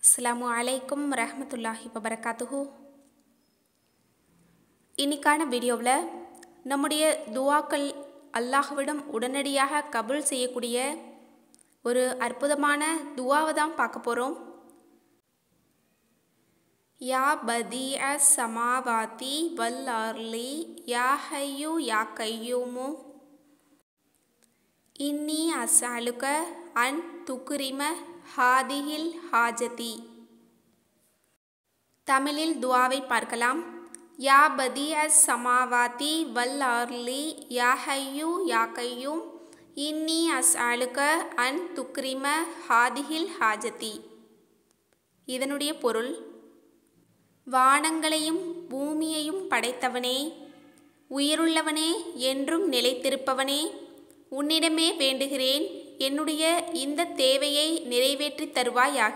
அஸ்ஸலாமு அலைக்கும் ரஹ்மத்துல்லாஹி வபரகாத்துஹு இன்னைக்கான வீடியோவில் நம்முடைய துவாக்கள் அல்லாஹ்விடம் உடனடியாக கபூல் செய்யக்கூடிய ஒரு அற்புதமான துவாவை தான் பார்க்க போகிறோம் யா பதிய சமாவாதி வல் அர்லி யா ஹையு யா கையூமு இன்னி அசாலுக அன் துக்ரிம ஹாதிஹில் ஹாஜதி தமிழில் துவாவை பார்க்கலாம் யா பதிய சமாவாதி வல் அர்லி யா ஹையூ யா கையூம் இன்னி அஸ்ஆலுக அன் துக்ரிம ஹாதிஹில் ஹாஜதி இதனுடைய பொருள் வானங்களையும் பூமியையும் படைத்தவனே உயிருள்ளவனே என்றும் நிலைத்திருப்பவனே உன்னிடமே வேண்டுகிறேன் என்னுடைய இந்த தேவையை நிறைவேற்றி தருவாயாக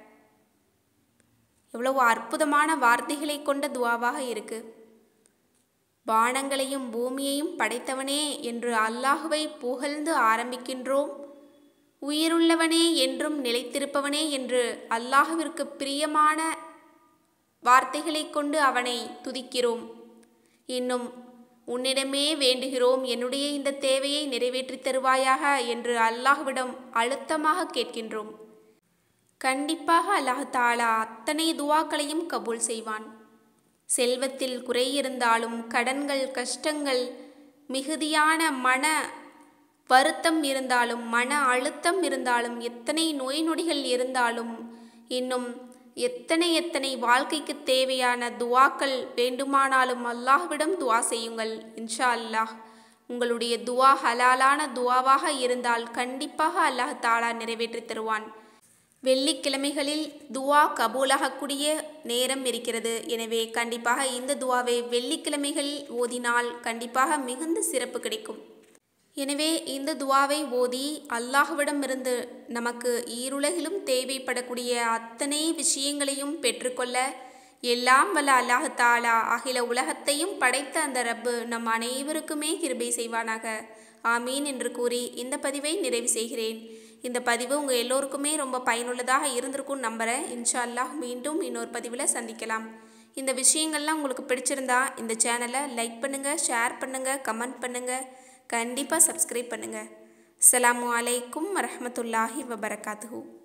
எவ்வளவு அற்புதமான வார்த்தைகளை கொண்ட துவாவாக இருக்கு வானங்களையும் பூமியையும் படைத்தவனே என்று அல்லாஹுவை புகழ்ந்து ஆரம்பிக்கின்றோம் உயிருள்ளவனே என்றும் நிலைத்திருப்பவனே என்று அல்லாஹுவிற்கு பிரியமான வார்த்தைகளை கொண்டு அவனை துதிக்கிறோம் இன்னும் உன்னிடமே வேண்டுகிறோம் என்னுடைய இந்த தேவையை நிறைவேற்றி தருவாயாக என்று அல்லாஹ்விடம் அழுத்தமாக கேட்கின்றோம் கண்டிப்பாக அல்லாஹ் தாலா அத்தனை துவாக்களையும் கபூல் செய்வான் செல்வத்தில் குறை இருந்தாலும் கடன்கள் கஷ்டங்கள் மிகுதியான மன வருத்தம் இருந்தாலும் மன அழுத்தம் இருந்தாலும் எத்தனை நோய் நொடிகள் இருந்தாலும் இன்னும் எத்தனை எத்தனை வாழ்க்கைக்கு தேவையான துவாக்கள் வேண்டுமானாலும் அல்லாஹ்விடம் துவா செய்யுங்கள் இன்ஷா அல்லாஹ் உங்களுடைய துவா ஹலாலான துவாவாக இருந்தால் கண்டிப்பாக அல்லாஹ் தாலா நிறைவேற்றி தருவான் வெள்ளிக்கிழமைகளில் துவா கபூலாகக்கூடிய நேரம் இருக்கிறது எனவே கண்டிப்பாக இந்த துவாவை வெள்ளிக்கிழமைகளில் ஓதினால் கண்டிப்பாக மிகுந்த சிறப்பு கிடைக்கும் எனவே இந்த துவாவை ஓதி அல்லாஹ்விடமிருந்து நமக்கு ஈருலகிலும் தேவைப்படக்கூடிய அத்தனை விஷயங்களையும் பெற்றுக்கொள்ள எல்லாம் வல்ல அல்லாஹ் தாலா அகில உலகத்தையும் படைத்த அந்த ரப்பு நம் அனைவருக்குமே கிருபை செய்வானாக ஆமீன் என்று கூறி இந்த பதிவை நிறைவு செய்கிறேன் இந்த பதிவு உங்கள் எல்லோருக்குமே ரொம்ப பயனுள்ளதாக இருந்திருக்கும் நம்புகிறேன் இன்ஷா அல்லாஹ் மீண்டும் இன்னொரு பதிவில் சந்திக்கலாம் இந்த விஷயங்கள்லாம் உங்களுக்கு பிடிச்சிருந்தா இந்த சேனலை லைக் பண்ணுங்கள் ஷேர் பண்ணுங்கள் கமெண்ட் பண்ணுங்கள் கண்டிப்பாக சப்ஸ்கிரைப் பண்ணுங்கள் அஸ்ஸலாமு அலைக்கும் வரஹமத்துல்லாஹி வபரகாத்துஹூ